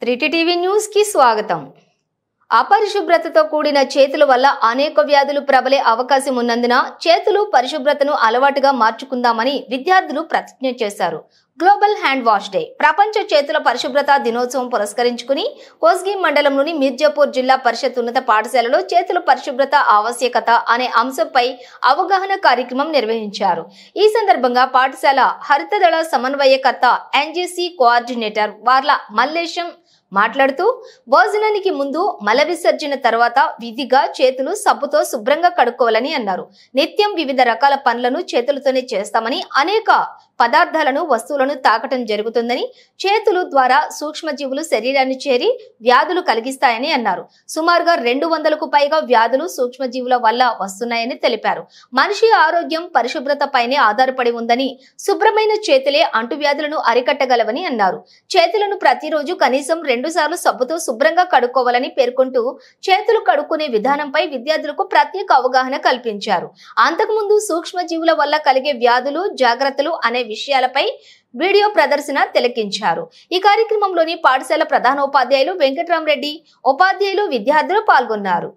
త్రిటి TV news కి స్వాగతం అపరిశుభ్రతతో కూడిన చేతుల వల్ల అనేక వ్యాధులు ప్రబలే అవకాశం ఉన్నందున చేతులు పరిశుభ్రతను అలవాటుగా మార్చుకుందామని విద్యార్థులు ప్రతిజ్ఞ చేశారు గ్లోబల్ హ్యాండ్ వాష్ డే ప్రపంచ చేతుల పరిశుభ్రత దినోత్సవం పురస్కరించుకుని కోస్గి మండలంలోని మిర్జాపూర్ జిల్లా పరిషత్ ఉన్నత పాఠశాలలో చేతుల పరిశుభ్రత ఆవశ్యకత అనే అంశంపై అవగాహన కార్యక్రమం నిర్వహించారు ఈ సందర్భంగా పాఠశాల హరితదళ సమన్వయకర్త ఎన్జీసీ కోఆర్డినేటర్ వార్ల మల్లేశం మాట్లాడుతూ భోజనానికి ముందు మల విసర్జన తర్వాత విధిగా చేతులు సబ్బుతో శుభ్రంగా కడుక్కోవాలని అన్నారు నిత్యం వివిధ రకాల పనులను చేతులతోనే చేస్తామని అనేక పదార్థాలను వస్తువులను తాకటం జరుగుతుందని చేతులు ద్వారా సూక్ష్మజీవులు శరీరాన్ని చేరి వ్యాధులు కలిగిస్తాయని అన్నారు సుమారుగా రెండు వందలకు పైగా వ్యాధులు సూక్ష్మజీవుల వల్ల వస్తున్నాయని తెలిపారు మనిషి ఆరోగ్యం పరిశుభ్రత పైనే ఆధారపడి ఉందని శుభ్రమైన చేతులే అంటువ్యాధులను అరికట్టగలవని అన్నారు చేతులను ప్రతిరోజు కనీసం రెండు సార్లు సబ్బుతో శుభ్రంగా కడుక్కోవాలని పేర్కొంటూ చేతులు కడుక్కునే విధానంపై విద్యార్థులకు ప్రత్యేక అవగాహన కల్పించారు అంతకుముందు సూక్ష్మజీవుల వల్ల కలిగే వ్యాధులు జాగ్రత్తలు అనే విషయాలపై వీడియో ప్రదర్శన తిలకించారు ఈ కార్యక్రమంలోని పాఠశాల ప్రధానోపాధ్యాయులు వెంకట్రామరెడ్డి ఉపాధ్యాయులు విద్యార్థులు పాల్గొన్నారు